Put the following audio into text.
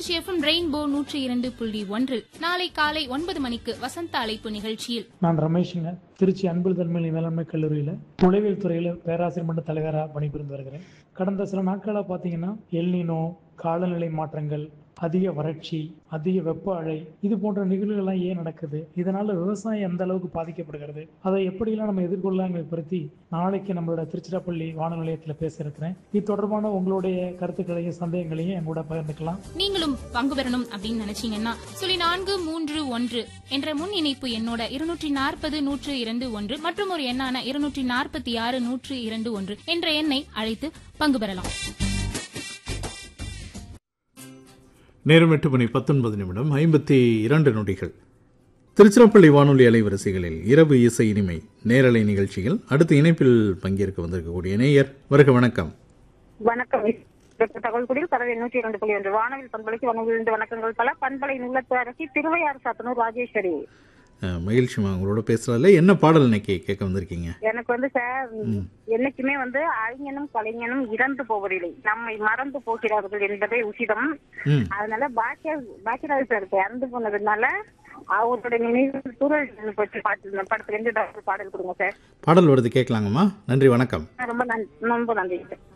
Trichy FM rainbow நூற்றி இரண்டு புள்ளி ஒன்றில் நாளை காலை ஒன்பது மணிக்கு வசந்த அழைப்பு நிகழ்ச்சியில் நான் ரமேஷுங்க திருச்சி அன்பு தன்மையில மேலாண்மை கல்லூரியில் நுழைவியல் துறையில் பேராசிரியர் மன்ற தலைவராக பணிபுரிந்து வருகிறேன் கடந்த சில நாட்களாக பார்த்தீங்கன்னா எல்னினோ காலநிலை மாற்றங்கள் அதிக வறட்சி அதிக வெப்ப அலை இது போன்ற நிகழ்வுகள்லாம் ஏன் நடக்குது இதனால விவசாயம் எந்த அளவுக்கு பாதிக்கப்படுகிறது அதை எப்படியெல்லாம் நம்ம எதிர்கொள்ளலாங்கிறத பற்றி நாளைக்கு நம்மளோட திருச்சிராப்பள்ளி வானொலி நிலையத்தில் பேச இருக்கிறேன் இது தொடர்பான உங்களுடைய கருத்துக்களையும் சந்தேகங்களையும் என் கூட பகிர்ந்துக்கலாம் நீங்களும் பங்கு பெறணும் அப்படின்னு நினைச்சீங்கன்னா சொல்லி நான்கு மூன்று ஒன்று என்ற முன் இணைப்பு எண்ணோட இருநூற்றி நாற்பது நூற்று இரண்டு ஒன்று மற்றும் ஒரு எண்ணான இருநூற்றி நாற்பத்தி ஆறு நூற்று இரண்டு ஒன்று என்ற எண்ணை அழைத்து பங்கு பெறலாம் நேரம் எட்டு மணி பத்தொன்பது நிமிடம் ஐம்பத்தி இரண்டு நொடிகள் திருச்சிராப்பள்ளி வானொலி அலைவரிசைகளில் இரவு இசை இனிமை நேரலை நிகழ்ச்சியில் அடுத்த இணைப்பில் பங்கேற்க வந்திருக்கக்கூடிய நேயர் வருக வணக்கம் வணக்கம் டாக்டர் தகவல்குடியில் பறவை நூற்றி இரண்டு புள்ளி ஒன்று வானவில் பண்பலைக்கு வணங்குகின்ற வணக்கங்கள் பல பண்பலை உள்ளத்து அரசி திருவையாறு சாத்தனூர் ராஜேஸ்வரி அஹ், மகிழ்ச்சிமா உங்களோட பேசுறதுல என்ன பாடல் இன்னைக்கு கேட்க வந்திருக்கீங்க எனக்கு வந்து சார் என்னைக்குமே வந்து அறிஞனும் கலைஞனும் இறந்து போவதில்லை நம்மை மறந்து போகிறார்கள் என்பதே உசிதம் ம் அதனால பாக்கிய பாக்கியராஜ் சார் இப்ப இறந்து போனதுனால அவரோட நினைவு சூழல் பற்றி பாட்டு படத்துல இருந்து டாக்டர் பாடல் கொடுங்க சார் பாடல் வருது கேட்கலாங்கம்மா நன்றி வணக்கம் ரொம்ப நன்றி ரொம்ப நன்றி சார்